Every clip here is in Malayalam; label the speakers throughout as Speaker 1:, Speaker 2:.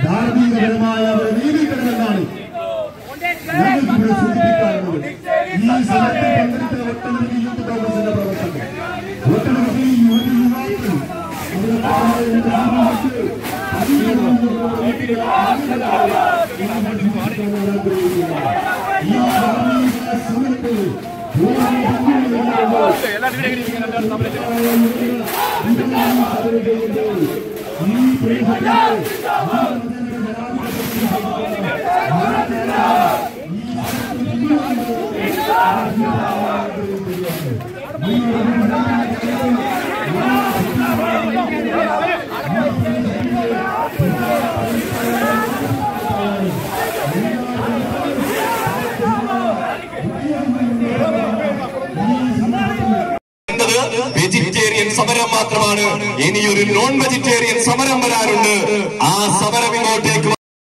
Speaker 1: ധാർമ്മികപരമായ അവരെ നീതിക്കണമെന്നാണ് ഞങ്ങൾക്ക് ഇവിടെ സൂചിപ്പിക്കാറുള്ളത് ഈ സമരത്തിൽ പങ്കെടുത്ത ഒട്ടനവധി യൂത്ത് കോൺഗ്രസിന്റെ പ്രവർത്തകർ ഒട്ടനവധി യുവതി യുവാക്കൾ അവരുടെ പ്രായം ഗ്രാമങ്ങൾക്ക് ഈ ധാർമ്മിക സമരത്തിൽ പൂർണ്ണ പങ്കുകൊള്ളുന്ന
Speaker 2: എന്നത് വെജിറ്റേറിയൻ സമരം മാത്രമാണ് ഇനിയൊരു നോൺ വെജിറ്റേറിയൻ സമരം വരാനുണ്ട് ആ സമരം ഇങ്ങോട്ടേക്ക്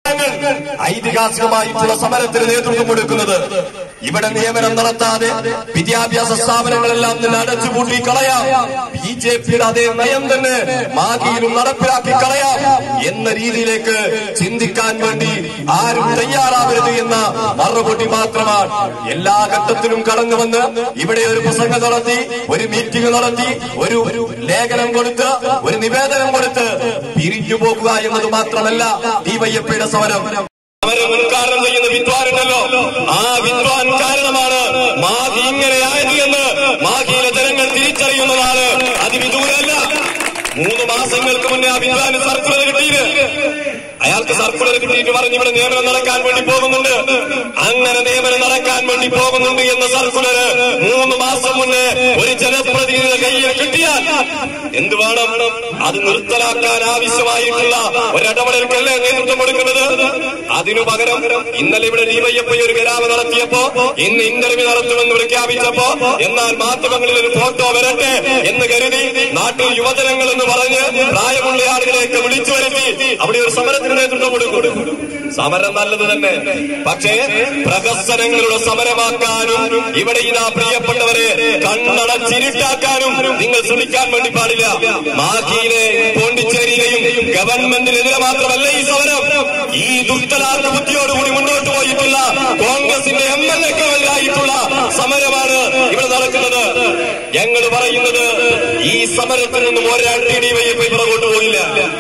Speaker 2: ഐതിഹാസികമായിട്ടുള്ള സമരത്തിന് നേതൃത്വം കൊടുക്കുന്നത് ഇവിടെ നിയമനം നടത്താതെ വിദ്യാഭ്യാസ സ്ഥാപനങ്ങളെല്ലാം നിന്ന് അടച്ചുപൂട്ടി കളയാം ബി ജെ പിയുടെ അതേ നയം തന്നെ മാഗിയിലും നടപ്പിലാക്കി കളയാം എന്ന രീതിയിലേക്ക് ചിന്തിക്കാൻ വേണ്ടി ആരും തയ്യാറാവരുത് എന്ന മറുപടി മാത്രമാണ് എല്ലാ ഘട്ടത്തിലും കടന്നു വന്ന് ഇവിടെ ഒരു പ്രസംഗം നടത്തി ഒരു മീറ്റിംഗ് നടത്തി ഒരു ഒരു ലേഖനം കൊടുത്ത് ഒരു നിവേദനം കൊടുത്ത് പിരിഞ്ഞു പോകുക എന്നത് മാത്രമല്ല ഡിവൈഎഫ്ഐയുടെ സമരം സമരം ഉദ്ഘാടനം ചെയ്യുന്ന വിദ്വാനുണ്ടല്ലോ ആ വിദ്വാൻ കാരണമാണ് മാഗി ഇങ്ങനെയായത് എന്ന് മാഗിയിലെ ജനങ്ങൾ തിരിച്ചറിയുന്നതാണ് അതിവിദൂരല്ല മൂന്ന് മാസങ്ങൾക്ക് മുന്നേ ആ വിദ്വാന് സർക്കുലർ കിട്ടിയത് അയാൾക്ക് സർക്കുലർ കിട്ടിയിട്ട് പറഞ്ഞ് ഇവിടെ നിയമനം നടക്കാൻ വേണ്ടി പോകുന്നുണ്ട് അങ്ങനെ നിയമനം നടക്കാൻ വേണ്ടി പോകുന്നുണ്ട് എന്ന സർക്കുലർ മൂന്ന് മാസം മുന്നേ ഒരു ജനപ്രതിനിധിയുടെ കയ്യിൽ കിട്ടിയാൽ എന്ത് വേണം അത് നിർത്തലാക്കാൻ ആവശ്യമായിട്ടുള്ള ഒരിടപെടൽക്കല്ലേ നേതൃത്വം കൊടുക്കുന്നത് അതിനു പകരം ഇന്നലെ ഇവിടെ ഡിവൈഎഫ്ഐ ഒരു കരാമ നടത്തിയപ്പോ ഇന്ന് ഇന്റർവ്യൂ നടത്തുമെന്ന് പ്രഖ്യാപിച്ചപ്പോ എന്നാൽ മാധ്യമങ്ങളിൽ ഒരു ഫോട്ടോ വരട്ടെ എന്ന് കരുതി നാട്ടിൽ യുവജനങ്ങൾ എന്ന് പറഞ്ഞ് പ്രായമുള്ള ആളുകളെയൊക്കെ വിളിച്ചു വരുത്തി അവിടെ ഒരു സമരത്തിന് നേതൃത്വം കൊടുക്കും സമരം നല്ലത് തന്നെ പക്ഷേ പ്രഹസനങ്ങളുടെ സമരമാക്കാനും ഇവിടെ ഇതാ പ്രിയപ്പെട്ടവരെ കണ്ണടച്ചിരിട്ടാക്കാനും നിങ്ങൾ ശ്രമിക്കാൻ വേണ്ടി പാടില്ല മാഹിയിലെ പോണ്ടിച്ചേരിയിലെയും ഗവൺമെന്റിനെതിരെ മാത്രമല്ല ഈ സമരം ഈ ദുഷ്ടലാത്ത ബുദ്ധിയോടുകൂടി മുന്നോട്ട് പോയിട്ടുള്ള കോൺഗ്രസിന്റെ എം എൽ എക്കെതിരായിട്ടുള്ള സമരമാണ് ഇവിടെ നടക്കുന്നത് ഞങ്ങൾ പറയുന്നത് ഈ സമരത്തിൽ നിന്നും ഒരാൾ ടി ഡി വൈ പുറകോട്ട് പോയില്ല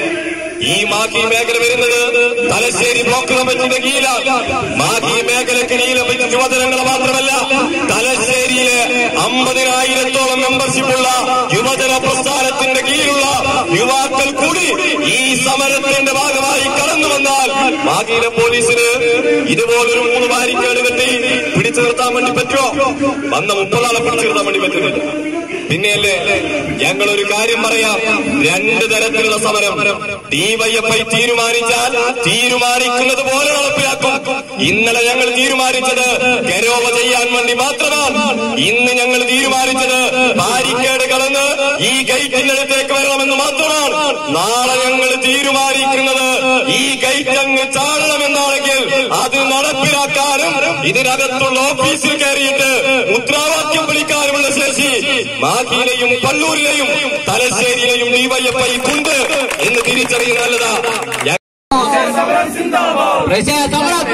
Speaker 2: ഈ മാഹി മേഖല വരുന്നത് തലശ്ശേരി ബ്ലോക്ക് കമ്മിറ്റിയുടെ കീഴിലാണ് മാഹി മേഖലയ്ക്ക് കീഴിൽ യുവജനങ്ങൾ മാത്രമല്ല തലശ്ശേരിയിലെ അമ്പതിനായിരത്തോളം മെമ്പർഷിപ്പുള്ള യുവജന പ്രസ്ഥാനത്തിന്റെ കീഴിലുള്ള യുവാക്കൾ കൂടി ഈ സമരത്തിന്റെ ഭാഗമായി കടന്നു വന്നാൽ മാഹിയിലെ പോലീസിന് ഇതുപോലൊരു മൂന്ന് ബാരിക്കേഡ് കെട്ടി പിടിച്ചു നിർത്താൻ വേണ്ടി പറ്റുമോ വന്ന മുപ്പതാളെ പിടിച്ചു നിർത്താൻ വേണ്ടി പറ്റുന്നില്ല പിന്നെയല്ലേ ഞങ്ങൾ ഒരു കാര്യം പറയാം രണ്ട് തരത്തിലുള്ള സമരം ഡിവൈഎഫ്ഐ തീരുമാനിച്ചാൽ തീരുമാനിക്കുന്നത് പോലെ നടപ്പിലാക്കും ഇന്നലെ ഞങ്ങൾ തീരുമാനിച്ചത് ഗരോവ ചെയ്യാൻ വേണ്ടി മാത്രമാണ് ഇന്ന് ഞങ്ങൾ തീരുമാനിച്ചത് ബാരിക്കേഡ് കടന്ന് ഈ ഗേറ്റിനടുത്തേക്ക് വരണമെന്ന് മാത്രമാണ് നാളെ ഞങ്ങൾ തീരുമാനിക്കുന്നത് ഈ ഗേറ്റ് അങ്ങ് ചാടണമെന്നാണെങ്കിൽ അത് നടപ്പിലാക്കാനും ഇതിനകത്തുള്ള ഓഫീസിൽ കയറിയിട്ട് മുദ്രാവാക്യം വിളിക്കാനുമുള്ള ശേഷി മാഹിയിലെയും പള്ളൂരിലെയും തലശ്ശേരിയിലെയും ഡിവൈഎഫ്ഐ ഉണ്ട് എന്ന് തിരിച്ചറിയുന്ന നല്ലതാ ഞ-
Speaker 3: പ്രജാസമരം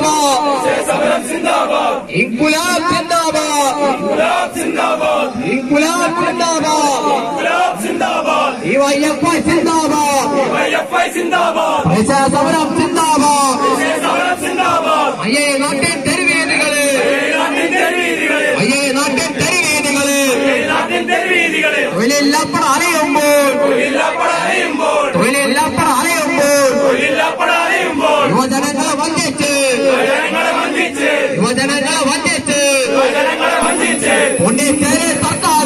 Speaker 3: സിന്ദാബാദ് ഇൻകുലാബ് സിന്ദാബാദ് ഇൻകുലാബ് സിന്ദാബാദ് ഡിവൈഎഫ്ഐ സിന്ദാബാദ് പ്രജാസമരം സിന്ദാബാദ് അയ്യേ നാട്ടിൻ തെരുവീതികള് അയ്യേ നാട്ടിൻ തെരുവീതികള് തൊഴിലില്ലാപ്പട അലയുമ്പോൾ തൊഴിലില്ലാപ്പട അലയുമ്പോൾ യുവജനങ്ങളെ വഞ്ചിച്ച് യുവജനങ്ങളെ വഞ്ചിച്ച് പോണ്ടിച്ചേരി സർക്കാർ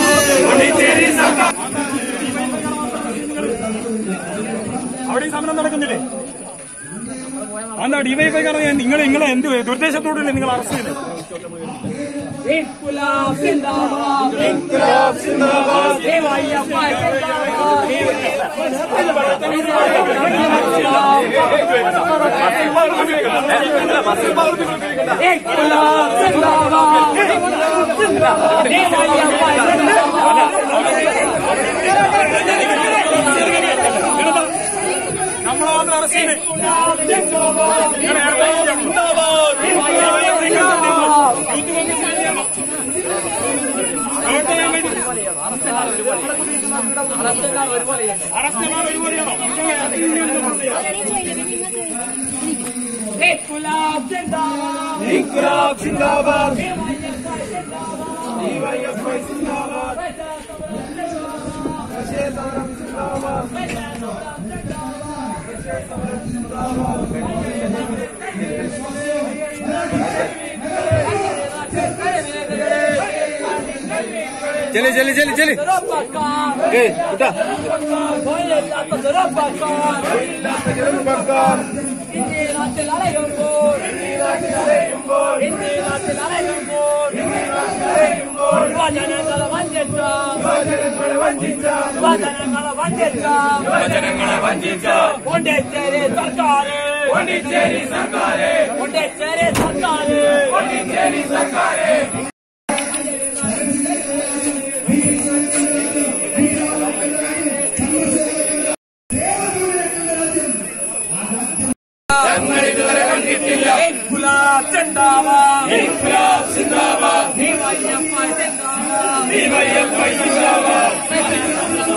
Speaker 4: അവിടെ ഈ സമരം നടക്കുന്നില്ലേ എന്താ ഡിവൈഫൈ കാരണം നിങ്ങൾ നിങ്ങളെ എന്ത് ദുർദ്ദേശത്തോടല്ലേ നിങ്ങൾ അറസ്റ്റ് ചെയ്തത്
Speaker 5: ഇൻകുലാബ് സിന്ദാബാദ് ഇൻകുലാബ് സിന്ദാബാദ് ഡിവൈഎഫ്ഐ സിന്ദാബാദ് ഇൻകുലാബ് സിന്ദാബാദ് ഡിവൈഎഫ്ഐ
Speaker 4: നമ്മൾ മാത്രം നിങ്ങൾ അറസ്റ്റ് ചെയ്ത് നിങ്ങൾ നേരത്തെ ചെയ്യണം. യൂത്ത് കോൺഗ്രസ് ചെയ്യാം. പ്രവർത്തനം ചെയ്യാൻ വേണ്ടി. അറസ്റ്റ് എല്ലാം ഒരുപോലെയാണോ
Speaker 5: ഇൻകുലാബ് സിന്ദാബാദ് ഇൻകുലാബ് സിന്ദാബാദ്
Speaker 3: ചെല് ചെല് ചെല് ചെല് ഏയ് ഇതാ
Speaker 5: ഇന്ത്യ നാട്ടിൽ അലയുമ്പോൾ ഇന്ത്യ നാട്ടിൽ അലയുമ്പോൾ യുവജനങ്ങളെ വഞ്ചിച്ച യുവജനങ്ങളെ വഞ്ചിച്ച പോണ്ടിച്ചേരി സർക്കാര് പോണ്ടിച്ചേരി സർക്കാര് പോണ്ടിച്ചേരി സർക്കാര് പോണ്ടിച്ചേരി സർക്കാര് ഇൻകുലാബ് സിന്ദാബാദ് ഇൻകുലാബ് സിന്ദാബാദ് ഡിവൈഎഫ്ഐ സിന്ദാബാദ് ഡിവൈഎഫ്ഐ സിന്ദാബാദ്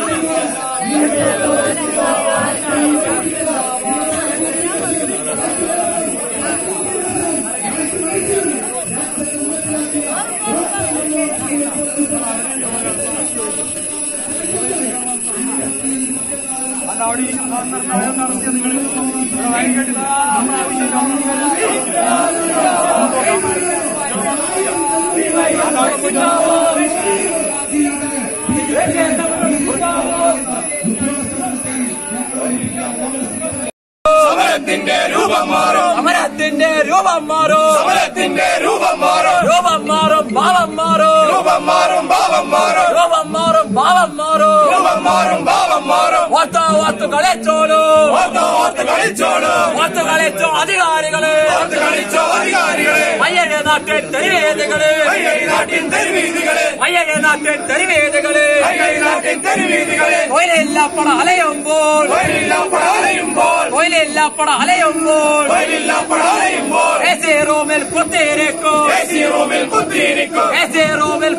Speaker 2: സമരത്തിന്റെ രൂപം മാറും
Speaker 5: സമരത്തിന്റെ രൂപം മാറും
Speaker 2: സമരത്തിന്റെ രൂപം മാറും
Speaker 5: രൂപം മാറും ഭാവം മാറും
Speaker 2: രൂപം മാറും ഭാവം മാറും
Speaker 5: രൂപം മാറും ഭാവം മാറും
Speaker 2: രൂപം മാറും ഭാവം മാറും
Speaker 5: ഓർത്ത് ഓർത്ത് കളിച്ചോളൂ
Speaker 2: ഓർത്ത് ഓർത്ത് കളിച്ചോളൂ
Speaker 5: ഓർത്ത് കളിച്ചോ അധികാരികള്
Speaker 2: ഓർത്ത് കളിച്ചോ അധികാരികളെ
Speaker 5: വയ്യക നാട്ടിൻ തെരുവേദികള്
Speaker 2: കൈകൈ നാട്ടിൻ തെരുവീതികളെ
Speaker 5: വയ്യക നാട്ടിൻ തെരുവേദികള്
Speaker 2: കൈകൈ നാട്ടിൻ തെരുവീതികളെ
Speaker 5: തൊഴിലില്ലാപ്പട അലയുമ്പോൾ
Speaker 2: തൊഴിലില്ലാപ്പട അലയുമ്പോൾ
Speaker 5: തൊഴിലില്ലാപ്പട അലയുമ്പോൾ
Speaker 2: തൊഴിലില്ലാപ്പട അലയുമ്പോൾ
Speaker 5: എ സി റൂമിൽ കുത്തിയിരിക്കും
Speaker 2: എ സി റൂമിൽ കുത്തിയിരിക്കും
Speaker 5: എ സി റൂമിൽ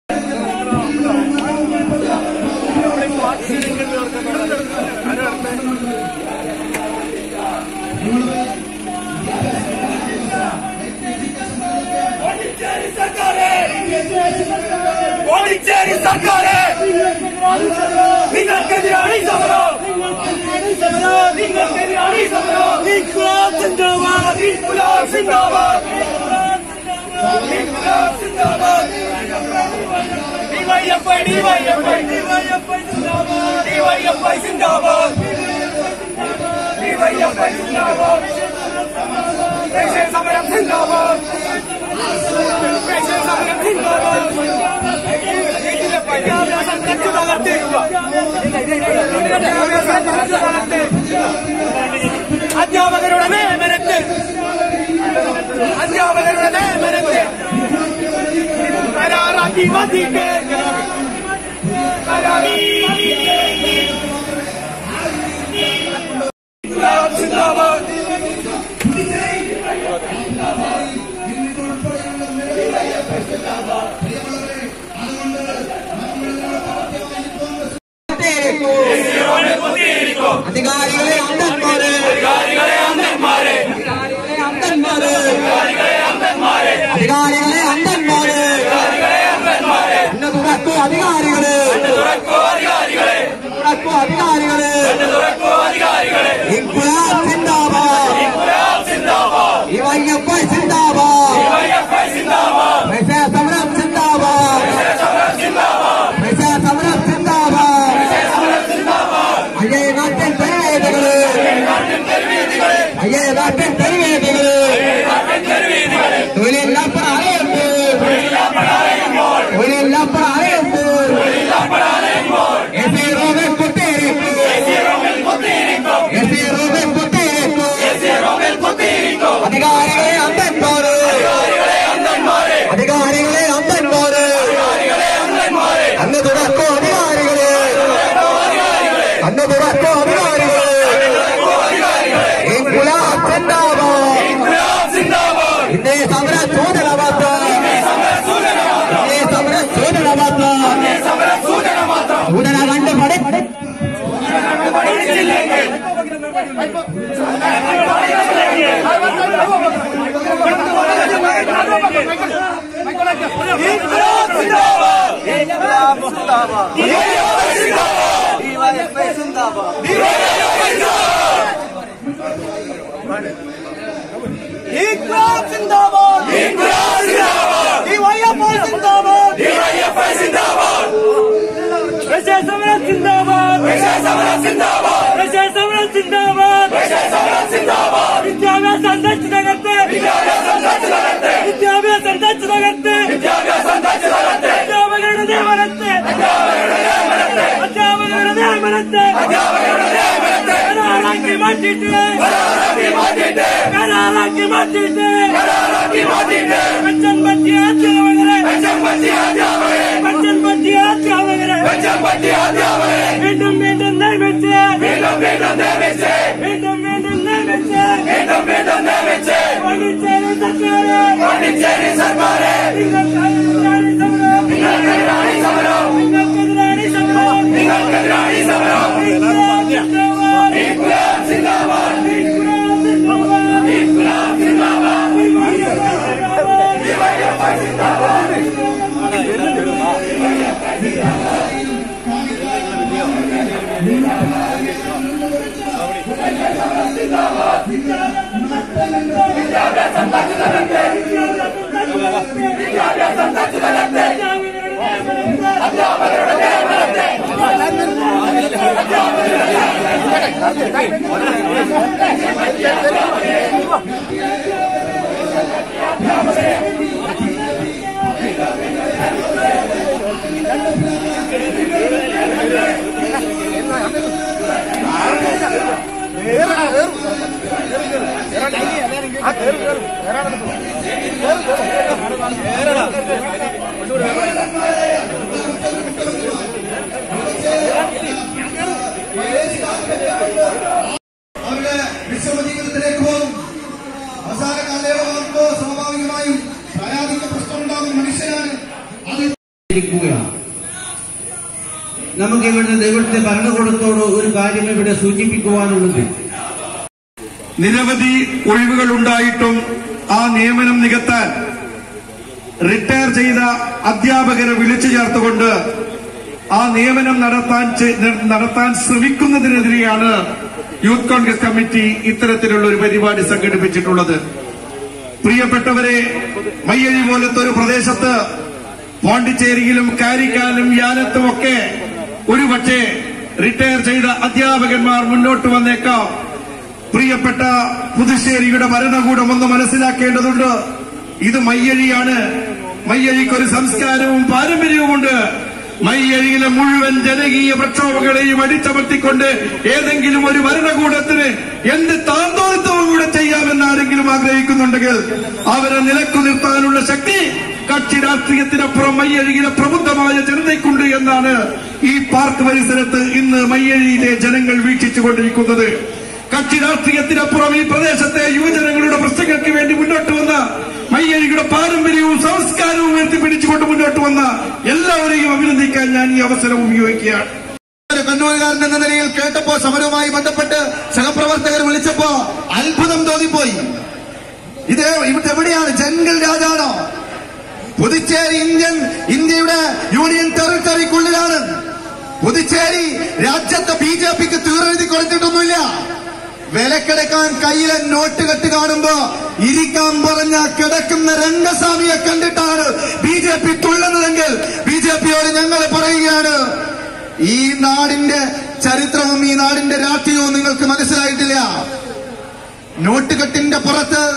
Speaker 2: പോണ്ടിച്ചേരി സർക്കാരെ നിങ്ങൾക്കെതിരാണ് ഈ സമരം നിങ്ങൾക്കെതിരാണ് ഈ സമരം ഇൻക്ലാബ് സിന്ദാബാദ് ഇൻക്ലാബ് സിന്ദാബാദ് ഇൻക്ലാബ് സിന്ദാബാദ് ഡിവൈഎഫ്ഐ ഡിവൈഎഫ്ഐ ഡിവൈഎഫ്ഐ സിന്ദാബാദ് ഡിവൈഎഫ്ഐ സിന്ദാബാദ് ഡിവൈഎഫ്ഐ സിന്ദാബാദ് ദേശീയ സമരം സിന്ദാബാദ് ദേശീയ സമരം സിന്ദാബാദ് വിദ്യാഭ്യാസം കച്ചു തകർത്തിരിക്കുക വിദ്യാഭ്യാസം കച്ചു തകർത്ത് അധ്യാപകരുടെ നിയമനത്തിൽ അധ്യാപകരുടെ നിയമനത്തിൽ കരാറാക്കി മതിക്ക് കരാറാക്കി സിന്ദാബാദ്
Speaker 3: അധികാരികളെ അന്തന്മാരെ അധികാരികളെ അന്തന്മാരെ അധികാരികളെ അന്തന്മാരെ എന്നെ തുറക്കൂ അധികാരികളെ തുറക്കൂ അധികാരികളെ ഇൻകുലാബ് സിന്ദാബാദ് ഡിവൈഎഫ്ഐ സിന്ദാബാദ് ദേശീയ സമരം സിന്ദാബാദ് ദേശീയ സമരം സിന്ദാബാദ് അയ്യേ നാട്ടിൻ തെരുവേദികള് അയ്യേ നാട്ടിൻ തെരുവേദികള് തൊഴിലില്ലാപ്പറ അറിയുമ്പോൾ തൊഴിലില്ലാപ്പറ അറിയുമ്പോൾ എസ് സി റോമിൽ കുത്തിയിരിക്കും എസ് സി റോമിൽ കുത്തിയിരിക്കും അധികാരികളെ അന്തന്മാര് അധികാരികളെ അന്തന്മാര് അന്ന് തുറക്കോ അധികാരികളെ അന്ന് തുറക്കോ അധികാരികളെ
Speaker 6: സമരം സിന്ദാബാദ് സമരം സിന്ദാബാദ് വിദ്യാഭ്യാസ സംരക്ഷണകത്ത് വിദ്യാഭ്യാസ സംരക്ഷണകത്ത് അധ്യാപകരുടെ നിയമനത്തെ അധ്യാപകരുടെ നിയമനത്തെ കരാറാക്കി മാറ്റിയിട്ട് കരാറാക്കി മാറ്റിയിട്ട് മെച്ചം പറ്റിയ അധ്യാപകരെ മെച്ചം പറ്റിയ അധ്യാപകരെ വീണ്ടും വീണ്ടും നിർമ്മിച്ച് വീണ്ടും വീണ്ടും നിർമ്മിച്ച് പോണ്ടിച്ചേരി സർക്കാര് നിങ്ങൾക്കെതിരാണ് സമരം നിങ്ങൾക്കെതിരാണ് സമരം ഇൻക്ലാബ് സിന്ദാബാദ് ഇൻക്ലാബ് സിന്ദാബാദ് ഇൻക്ലാബ് സിന്ദാബാദ്
Speaker 3: അവരുടെ വിശ്വജീവിതത്തിലേക്ക് പോകും അവസാന കാലയളവാകുമ്പോൾ സ്വാഭാവികമായും പ്രായാധിക പ്രശ്നമുണ്ടാകും മനുഷ്യനാണ് അത്
Speaker 7: ഇരിക്കുകയാണ് നമുക്ക് ഇവിടുത്തെ ദൈവത്തിന്റെ ഭരണകൂടത്തോട് ഒരു കാര്യം ഇവിടെ സൂചിപ്പിക്കുവാനുള്ളത്
Speaker 1: നിരവധി ഒഴിവുകൾ ഉണ്ടായിട്ടും ആ നിയമനം നികത്താൻ റിട്ടയർ ചെയ്ത അധ്യാപകരെ വിളിച്ചു ചേർത്തുകൊണ്ട് ആ നിയമനം നടത്താൻ ചെ- നടത്താൻ ശ്രമിക്കുന്നതിനെതിരെയാണ് യൂത്ത് കോൺഗ്രസ് കമ്മിറ്റി ഇത്തരത്തിലുള്ള ഒരു പരിപാടി സംഘടിപ്പിച്ചിട്ടുള്ളത് പ്രിയപ്പെട്ടവരെ മയ്യഴി പോലത്തെ ഒരു പ്രദേശത്ത് പോണ്ടിച്ചേരിയിലും കാരിക്കാലും യാലത്തും ഒക്കെ ഒരുപക്ഷെ റിട്ടയർ ചെയ്ത അധ്യാപകന്മാർ മുന്നോട്ട് വന്നേക്കാം പ്രിയപ്പെട്ട പുതുശ്ശേരിയുടെ ഭരണകൂടം ഒന്ന് മനസ്സിലാക്കേണ്ടതുണ്ട് ഇത് മയ്യഴിയാണ് മയ്യഴിക്ക് ഒരു സംസ്കാരവും പാരമ്പര്യവുമുണ്ട് മയ്യഴിയിലെ മുഴുവൻ ജനകീയ പ്രക്ഷോഭങ്ങളെയും അടിച്ചമർത്തിക്കൊണ്ട് ഏതെങ്കിലും ഒരു ഭരണകൂടത്തിന് എന്ത് താന്തോളിത്തവും കൂടെ ചെയ്യാമെന്ന് ആരെങ്കിലും ആഗ്രഹിക്കുന്നുണ്ടെങ്കിൽ അവരെ നിലക്കു നിർത്താനുള്ള ശക്തി കക്ഷി രാഷ്ട്രീയത്തിനപ്പുറം മയ്യഴിയിലെ പ്രബുദ്ധമായ ജനതയ്ക്കുണ്ട് എന്നാണ് ഈ പാർക്ക് പരിസരത്ത് ഇന്ന് മയ്യഴിയിലെ ജനങ്ങൾ വീക്ഷിച്ചുകൊണ്ടിരിക്കുന്നത് കക്ഷി രാഷ്ട്രീയത്തിനപ്പുറം ഈ പ്രദേശത്തെ യുവജനങ്ങളുടെ പ്രശ്നങ്ങൾക്ക് വേണ്ടി മുന്നോട്ട് വന്ന മയ്യഴിയുടെ പാരമ്പര്യവും സംസ്കാരവും ഉയർത്തിപ്പിടിച്ചുകൊണ്ട് മുന്നോട്ട് വന്ന എല്ലാവരെയും അഭിനന്ദിക്കാൻ ഞാൻ ഈ അവസരം ഉപയോഗിക്കുകയാണ്
Speaker 3: ഒരു കണ്ണൂരുകാരൻ എന്ന നിലയിൽ കേട്ടപ്പോ സമരവുമായി ബന്ധപ്പെട്ട് സഹപ്രവർത്തകർ വിളിച്ചപ്പോ അത്ഭുതം തോന്നിപ്പോയി ഇത് ഇവിടെ എവിടെയാണ് ജംഗൽ രാജാണോ പുതുച്ചേരി ഇന്ത്യൻ ഇന്ത്യയുടെ യൂണിയൻ ടെറിട്ടറിക്കുള്ളിലാണ് പുതുച്ചേരി രാജ്യത്തെ ബി ജെ പിക്ക് തീറെഴുതി കൊടുത്തിട്ടൊന്നുമില്ല വിലക്കെടുക്കാൻ കയ്യിലെ നോട്ട് കെട്ട് കാണുമ്പോ ഇരിക്കാൻ പറഞ്ഞ കിടക്കുന്ന രംഗസ്വാമിയെ കണ്ടിട്ടാണ് ബി ജെ പി തുള്ളുന്നതെങ്കിൽ ബി ജെ പിയോട് ഞങ്ങൾ പറയുകയാണ് ഈ നാടിന്റെ ചരിത്രവും ഈ നാടിന്റെ രാഷ്ട്രീയവും നിങ്ങൾക്ക് മനസ്സിലായിട്ടില്ല നോട്ടുകെട്ടിന്റെ പുറത്ത്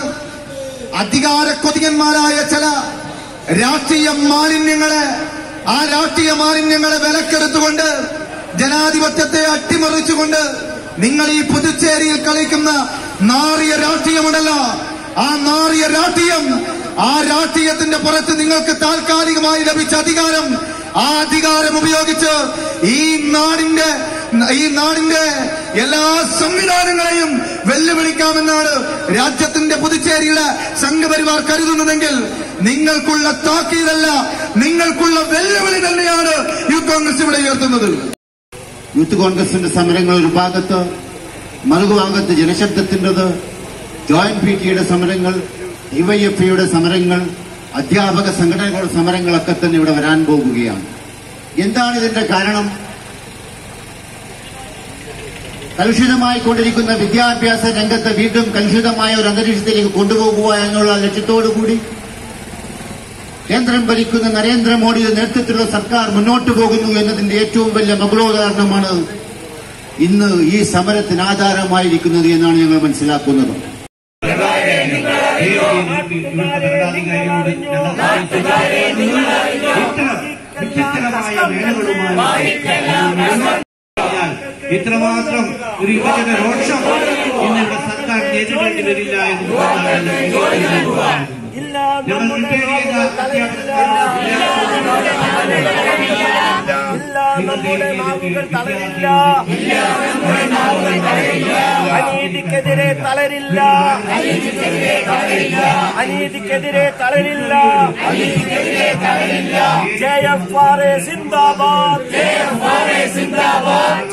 Speaker 3: അധികാര കൊതിയന്മാരായ ചില രാഷ്ട്രീയ മാലിന്യങ്ങളെ ആ രാഷ്ട്രീയ മാലിന്യങ്ങളെ വിലക്കെടുത്തുകൊണ്ട് ജനാധിപത്യത്തെ അട്ടിമറിച്ചുകൊണ്ട് നിങ്ങൾ ഈ പുതുച്ചേരിയിൽ കളിക്കുന്ന നാറിയ രാഷ്ട്രീയമുണ്ടല്ലോ ആ നാറിയ രാഷ്ട്രീയം ആ രാഷ്ട്രീയത്തിന്റെ പുറത്ത് നിങ്ങൾക്ക് താൽക്കാലികമായി ലഭിച്ച അധികാരം ആ അധികാരം ഉപയോഗിച്ച് ഈ നാടിന്റെ ഈ നാടിന്റെ എല്ലാ സംവിധാനങ്ങളെയും വെല്ലുവിളിക്കാമെന്നാണ് രാജ്യത്തിന്റെ പുതുച്ചേരിയുടെ സംഘപരിവാർ കരുതുന്നതെങ്കിൽ നിങ്ങൾക്കുള്ള താക്കീതല്ല നിങ്ങൾക്കുള്ള വെല്ലുവിളി തന്നെയാണ് യൂത്ത് കോൺഗ്രസ് ഇവിടെ ഉയർത്തുന്നത്
Speaker 8: യൂത്ത് കോൺഗ്രസിന്റെ സമരങ്ങൾ ഒരു ഭാഗത്ത് മറുഭാഗത്ത് ജനശബ്ദത്തിൻ്റെത് ജോയിന്റ് പി ടിയുടെ സമരങ്ങൾ ഡിവൈഎഫ്ഐയുടെ സമരങ്ങൾ അധ്യാപക സംഘടനകളുടെ സമരങ്ങളൊക്കെ തന്നെ ഇവിടെ വരാൻ പോകുകയാണ് എന്താണ് ഇതിന്റെ കാരണം കലുഷിതമായി കൊണ്ടിരിക്കുന്ന വിദ്യാഭ്യാസ രംഗത്ത് വീണ്ടും കലുഷിതമായ ഒരു അന്തരീക്ഷത്തിലേക്ക് കൊണ്ടുപോകുക എന്നുള്ള ലക്ഷ്യത്തോടു കൂടി കേന്ദ്രം ഭരിക്കുന്ന നരേന്ദ്രമോദിയുടെ നേതൃത്വത്തിലുള്ള സർക്കാർ മുന്നോട്ട് പോകുന്നു എന്നതിന്റെ ഏറ്റവും വലിയ മകുളോദാഹരണമാണ് ഇന്ന് ഈ സമരത്തിന് ആധാരമായിരിക്കുന്നത് എന്നാണ് ഞങ്ങൾ മനസ്സിലാക്കുന്നത്
Speaker 7: ഇവിടുത്തെ ഭരണാധികാരികളോട് ഞങ്ങൾ ഇത്തരം വിചിത്രമായ വേലകളുമായി കഴിഞ്ഞാൽ ഇത്രമാത്രം ഒരു യുവജന രോഷം ഇന്നിവിടെ സർക്കാർ നേരിടേണ്ടി വരില്ല എന്ന് തോന്നുന്നു. ഞങ്ങൾ റിട്ടയർ ചെയ്ത
Speaker 6: നമ്മുടെ നാവുകൾ തളരില്ല അനീതിക്കെതിരെ തളരില്ല അനീതിക്കെതിരെ തളരില്ല ജെ എഫ് ആർ എ സിന്ദാബാദ് ജെ എഫ് ആർ എ സിന്ദാബാദ്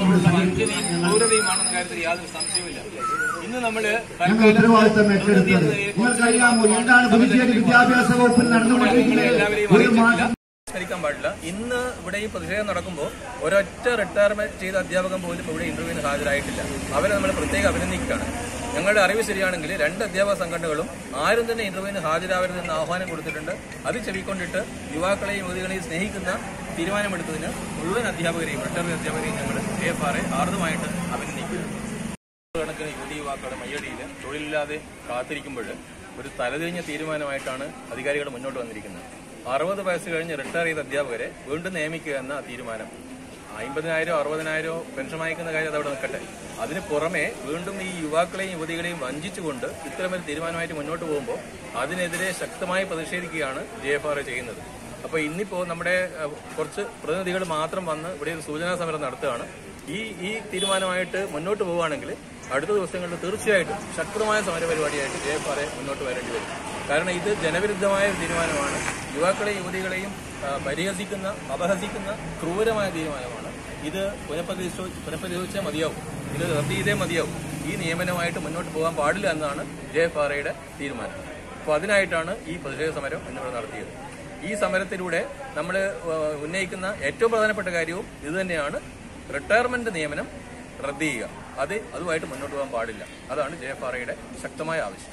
Speaker 5: ക്രൂരതയുമാണെന്ന കാര്യത്തിൽ യാതൊരു സംശയവുമില്ല ഇന്ന് നമ്മള്
Speaker 8: ഞങ്ങൾ ഉത്തരവാദിത്തം ഏറ്റെടുത്തത് നിങ്ങൾക്കറിയാമോ എന്താണ് പുതുച്ചേരി വിദ്യാഭ്യാസ വകുപ്പിൽ നടന്നുകൊണ്ടിരിക്കുന്നത് ഒരു മാസം
Speaker 5: ക്കാൻ പാടില്ല ഇന്ന് ഇവിടെ ഈ പ്രതിഷേധം നടക്കുമ്പോൾ ഒരൊറ്റ റിട്ടയർമെന്റ് ചെയ്ത അധ്യാപകൻ പോലും ഇവിടെ ഇന്റർവ്യൂവിന് ഹാജരായിട്ടില്ല അവരെ നമ്മൾ പ്രത്യേകം അഭിനന്ദിക്കുകയാണ് ഞങ്ങളുടെ അറിവ് ശരിയാണെങ്കിൽ രണ്ട് അധ്യാപക സംഘടനകളും ആരും തന്നെ ഇന്റർവ്യൂവിന് ഹാജരാവരുതെന്ന് ആഹ്വാനം കൊടുത്തിട്ടുണ്ട് അത് ചെവിക്കൊണ്ടിട്ട് യുവാക്കളെയും യുവതികളെയും സ്നേഹിക്കുന്ന തീരുമാനമെടുത്തതിന് മുഴുവൻ അധ്യാപകരെയും റിട്ടയർഡ് അധ്യാപകരെയും ഞങ്ങൾ എ എഫ് ആർ എ ആർദ്രമായിട്ട് അഭിനന്ദിക്കുകയാണ് കണക്കിന് യുവതി യുവാക്കളുടെ മയ്യടിയിൽ തൊഴിലില്ലാതെ കാത്തിരിക്കുമ്പോൾ ഒരു തലതിരിഞ്ഞ തീരുമാനമായിട്ടാണ് അധികാരികൾ മുന്നോട്ട് വന്നിരിക്കുന്നത് അറുപത് വയസ്സ് കഴിഞ്ഞ് റിട്ടയർ ചെയ്ത അധ്യാപകരെ വീണ്ടും നിയമിക്കുക എന്ന ആ തീരുമാനം അമ്പതിനായിരം അറുപതിനായിരോ പെൻഷൻ വാങ്ങിക്കുന്ന കാര്യം അതവിടെ നിൽക്കട്ടെ അതിന് പുറമെ വീണ്ടും ഈ യുവാക്കളെയും യുവതികളെയും വഞ്ചിച്ചുകൊണ്ട് ഇത്തരമൊരു തീരുമാനമായിട്ട് മുന്നോട്ട് പോകുമ്പോൾ അതിനെതിരെ ശക്തമായി പ്രതിഷേധിക്കുകയാണ് ജെ എഫ് ആർ ചെയ്യുന്നത് അപ്പൊ ഇന്നിപ്പോ നമ്മുടെ അഹ്, കുറച്ച് പ്രതിനിധികൾ മാത്രം വന്ന് ഇവിടെ ഒരു സൂചനാ സമരം നടത്തുകയാണ് ഈ ഈ തീരുമാനമായിട്ട് മുന്നോട്ട് പോവുകയാണെങ്കിൽ അടുത്ത ദിവസങ്ങളിൽ തീർച്ചയായിട്ടും ശക്തമായ സമരപരിപാടിയായിട്ട് ജെ എഫ് ആർ മുന്നോട്ട് വരേണ്ടി വരും കാരണം ഇത് ജനവിരുദ്ധമായ ഒരു തീരുമാനമാണ് യുവാക്കളെയും യുവതികളെയും ആ, പരിഹസിക്കുന്ന അപഹസിക്കുന്ന ക്രൂരമായ തീരുമാനമാണ് ഇത് പുനഃപരിശോധി പുനഃപരിശോധിച്ചേ മതിയാവും ഇത് റദ്ദ് ചെയ്തേ മതിയാവും ഈ നിയമനമായിട്ട് മുന്നോട്ട് പോകാൻ പാടില്ല എന്നാണ് ജെ എഫ് ആർ തീരുമാനം അപ്പോൾ അതിനായിട്ടാണ് ഈ പ്രതിഷേധ സമരം എന്നിവിടെ നടത്തിയത് ഈ സമരത്തിലൂടെ നമ്മൾ ഉന്നയിക്കുന്ന ഏറ്റവും പ്രധാനപ്പെട്ട കാര്യവും ഇതുതന്നെയാണ് റിട്ടയർമെന്റ് നിയമനം റദ്ദ് ചെയ്യുക അത് അതുമായിട്ട് മുന്നോട്ട് പോകാൻ പാടില്ല അതാണ് ജെ എഫ് ആർ ശക്തമായ ആവശ്യം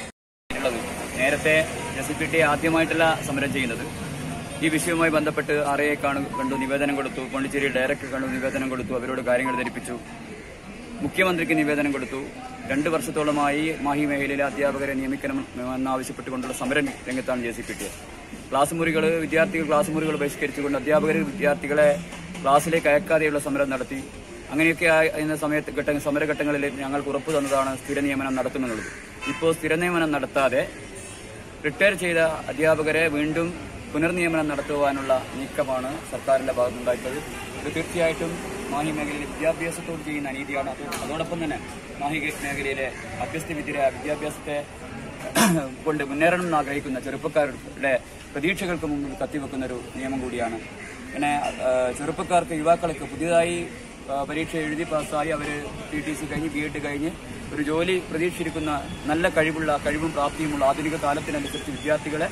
Speaker 9: ഉള്ളത് നേരത്തെ എസ് പി ടി ആദ്യമായിട്ടല്ല സമരം ചെയ്യുന്നത് ഈ വിഷയവുമായി ബന്ധപ്പെട്ട് ആർ എ കാണു കണ്ടു നിവേദനം കൊടുത്തു പോണ്ടിച്ചേരി ഡയറക്ടർ കണ്ടു നിവേദനം കൊടുത്തു അവരോട് കാര്യങ്ങൾ ധരിപ്പിച്ചു മുഖ്യമന്ത്രിക്ക് നിവേദനം കൊടുത്തു രണ്ട് വർഷത്തോളമായി മാഹി മേഖലയിലെ അധ്യാപകരെ നിയമിക്കണം എന്നാവശ്യപ്പെട്ടുകൊണ്ടുള്ള സമരം രംഗത്താണ് J C P T class മുറികൾ വിദ്യാർത്ഥികൾ ക്ലാസ് മുറികൾ ബഹിഷ്കരിച്ചുകൊണ്ട് അധ്യാപകർ വിദ്യാർത്ഥികളെ ക്ലാസ്സിലേക്ക് അയക്കാതെയുള്ള സമരം നടത്തി അങ്ങനെയൊക്കെ ആയിരുന്ന സമയത്ത് ഘട്ട സമരഘട്ടങ്ങളിൽ ഞങ്ങൾക്ക് ഉറപ്പു തന്നതാണ് സ്ഥിര നിയമനം നടത്തുമെന്നുള്ളത് ഇപ്പോൾ സ്ഥിര നിയമനം നടത്താതെ റിട്ടയർ ചെയ്ത അധ്യാപകരെ വീണ്ടും പുനർനിയമനം നടത്തുവാനുള്ള നീക്കമാണ് സർക്കാരിന്റെ ഭാഗത്തുനിന്നുണ്ടായിട്ടുള്ളത് ഇത് തീർച്ചയായിട്ടും മാഹി മേഖലയിലെ വിദ്യാഭ്യാസത്തോട് ചെയ്യുന്ന അനീതിയാണ് അത് അതോടൊപ്പം തന്നെ മാഹി മേഖലയിലെ അഭ്യസ്ത വിദ്യരായ വിദ്യാഭ്യാസത്തെ കൊണ്ട് മുന്നേറണം എന്ന് ആഗ്രഹിക്കുന്ന ചെറുപ്പക്കാരുടെ പ്രതീക്ഷകൾക്ക് മുമ്പിൽ കത്തിവെക്കുന്ന ഒരു നിയമം കൂടിയാണ് പിന്നെ ആ, ചെറുപ്പക്കാർക്ക് യുവാക്കൾക്ക് പുതിയതായി ആ, പരീക്ഷ എഴുതി പാസ്സായി അവർ ടി ടി സി കഴിഞ്ഞ് ബി എഡ് കഴിഞ്ഞ് ഒരു ജോലി പ്രതീക്ഷിച്ചിരിക്കുന്ന നല്ല കഴിവുള്ള കഴിവും പ്രാപ്തിയുമുള്ള ആധുനിക കാലത്തിനനുസരിച്ച് വിദ്യാർത്ഥികളെ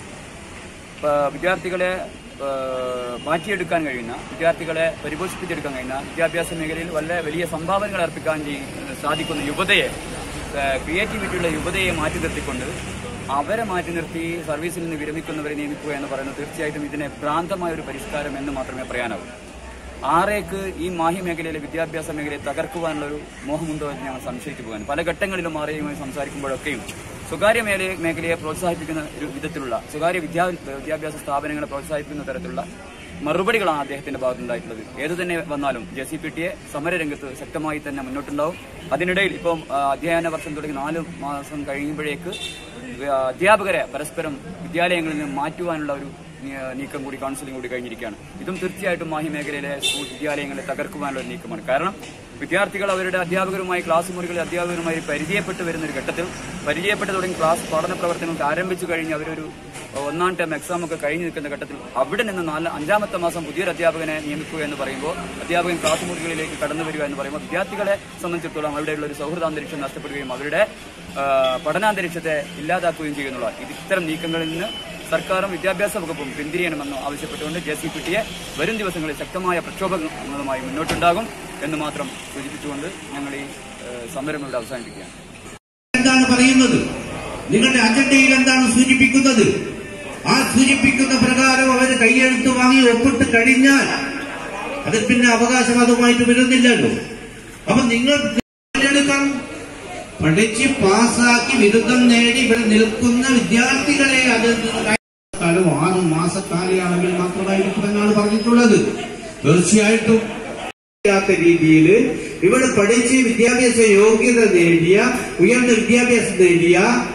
Speaker 9: ആ, വിദ്യാർത്ഥികളെ ആ, മാറ്റിയെടുക്കാൻ കഴിയുന്ന വിദ്യാർത്ഥികളെ പരിപോഷിപ്പിച്ചെടുക്കാൻ കഴിയുന്ന വിദ്യാഭ്യാസ മേഖലയിൽ വളരെ വലിയ സംഭാവനകൾ അർപ്പിക്കാൻ ചെയ്യ- സാധിക്കുന്ന യുവതയെ ക്രിയേറ്റിവിറ്റിയുള്ള യുവതയെ മാറ്റി നിർത്തിക്കൊണ്ട് അവരെ മാറ്റി നിർത്തി സർവീസിൽ നിന്ന് വിരമിക്കുന്നവരെ നിയമിക്കുക എന്ന് പറയുന്നത് തീർച്ചയായിട്ടും ഇതിനെ ഭ്രാന്തമായ ഒരു പരിഷ്കാരം എന്ന് മാത്രമേ പറയാനാവൂ ആറേക്ക് ഈ മാഹി മേഖലയിലെ വിദ്യാഭ്യാസ മേഖലയെ തകർക്കുവാനുള്ള ഒരു മോഹമുണ്ടോ എന്ന് ഞങ്ങൾ സംശയിച്ചു പോകാൻ പല ഘട്ടങ്ങളിലും ആറേയുമായി സംസാരിക്കുമ്പോഴൊക്കെയും സ്വകാര്യ മേഖല മേഖലയെ പ്രോത്സാഹിപ്പിക്കുന്ന ഒരു വിധത്തിലുള്ള സ്വകാര്യ വിദ്യാ വിദ്യാഭ്യാസ സ്ഥാപനങ്ങളെ പ്രോത്സാഹിപ്പിക്കുന്ന തരത്തിലുള്ള മറുപടികളാണ് അദ്ദേഹത്തിന്റെ ഭാഗത്തുണ്ടായിട്ടുള്ളത് ഏതു തന്നെ വന്നാലും ജെ സി പി ടിയെ സമരരംഗത്ത് ശക്തമായി തന്നെ മുന്നോട്ടുണ്ടാവും അതിനിടയിൽ ഇപ്പം ആ, അധ്യയന വർഷം തുടങ്ങി നാല് മാസം കഴിയുമ്പോഴേക്ക് ആ, അധ്യാപകരെ പരസ്പരം വിദ്യാലയങ്ങളിൽ നിന്ന് മാറ്റുവാനുള്ള ഒരു നീ- നീക്കം കൂടി കൗൺസിലിംഗ് കൂടി കഴിഞ്ഞിരിക്കുകയാണ് ഇതും തീർച്ചയായിട്ടും മാഹി മേഖലയിലെ സ്കൂൾ വിദ്യാലയങ്ങളെ തകർക്കുവാനുള്ള ഒരു നീക്കമാണ് കാരണം വിദ്യാർത്ഥികൾ അവരുടെ അധ്യാപകരുമായി ക്ലാസ് മുറികളിൽ അധ്യാപകരുമായി പരിചയപ്പെട്ട് വരുന്ന ഒരു ഘട്ടത്തിൽ പരിചയപ്പെട്ട് തുടങ്ങി ക്ലാസ് പഠന പ്രവർത്തനങ്ങൾക്ക് ആരംഭിച്ചു കഴിഞ്ഞ് അവരൊരു ഒന്നാം ടേം എക്സാം ഒക്കെ കഴിഞ്ഞ് നിൽക്കുന്ന ഘട്ടത്തിൽ അവിടെ നിന്ന് നാല് അഞ്ചാമത്തെ മാസം പുതിയൊരു അധ്യാപകനെ നിയമിക്കുക എന്ന് പറയുമ്പോൾ അധ്യാപകൻ ക്ലാസ് മുറികളിലേക്ക് കടന്നു വരിക എന്ന് പറയുമ്പോൾ വിദ്യാർത്ഥികളെ സംബന്ധിച്ചിടത്തോളം അവിടെയുള്ള ഒരു സൗഹൃദാന്തരീക്ഷം നഷ്ടപ്പെടുകയും അവരുടെ ആ, പഠനാന്തരീക്ഷത്തെ ഇല്ലാതാക്കുകയും ചെയ്യുന്നുള്ള ഇത് ഇത്തരം നീക്കങ്ങളിൽ നിന്ന് സർക്കാരും വിദ്യാഭ്യാസ വകുപ്പും പിന്തിരിയണമെന്ന് ആവശ്യപ്പെട്ടുകൊണ്ട് ജെ സി പി ടിയെ വരും ദിവസങ്ങളിൽ ശക്തമായ പ്രക്ഷോഭങ്ങളുമായി മുന്നോട്ടുണ്ടാകും എന്ന് മാത്രം സൂചിപ്പിച്ചുകൊണ്ട് ഞങ്ങൾ ഈ ആ, സമരം ഇവിടെ അവസാനിപ്പിക്കുകയാണ്
Speaker 7: എന്താണ് പറയുന്നത് നിങ്ങളുടെ അജണ്ടയിൽ എന്താണ് സൂചിപ്പിക്കുന്നത് ആ സൂചിപ്പിക്കുന്ന പ്രകാരം അവർ കൈയെഴുത്ത് വാങ്ങി ഒപ്പിട്ട് കഴിഞ്ഞാൽ അത് പിന്നെ അവകാശവാദമായിട്ട് വരുന്നില്ലല്ലോ അപ്പൊ നിങ്ങൾ തിരഞ്ഞെടുക്കണം പഠിച്ച് പാസ്സാക്കി ബിരുദം നേടി ഇവിടെ നിൽക്കുന്ന വിദ്യാർത്ഥികളെ അത് കാലം ആറ് മാസക്കാലയാണെങ്കിൽ മാത്രമായിരിക്കും എന്നാണ് പറഞ്ഞിട്ടുള്ളത് തീർച്ചയായിട്ടും ാത്ത രീതിയിൽ ഇവിടെ പഠിച്ച് വിദ്യാഭ്യാസ യോഗ്യത നേടിയ ഉയർന്ന വിദ്യാഭ്യാസം നേടിയ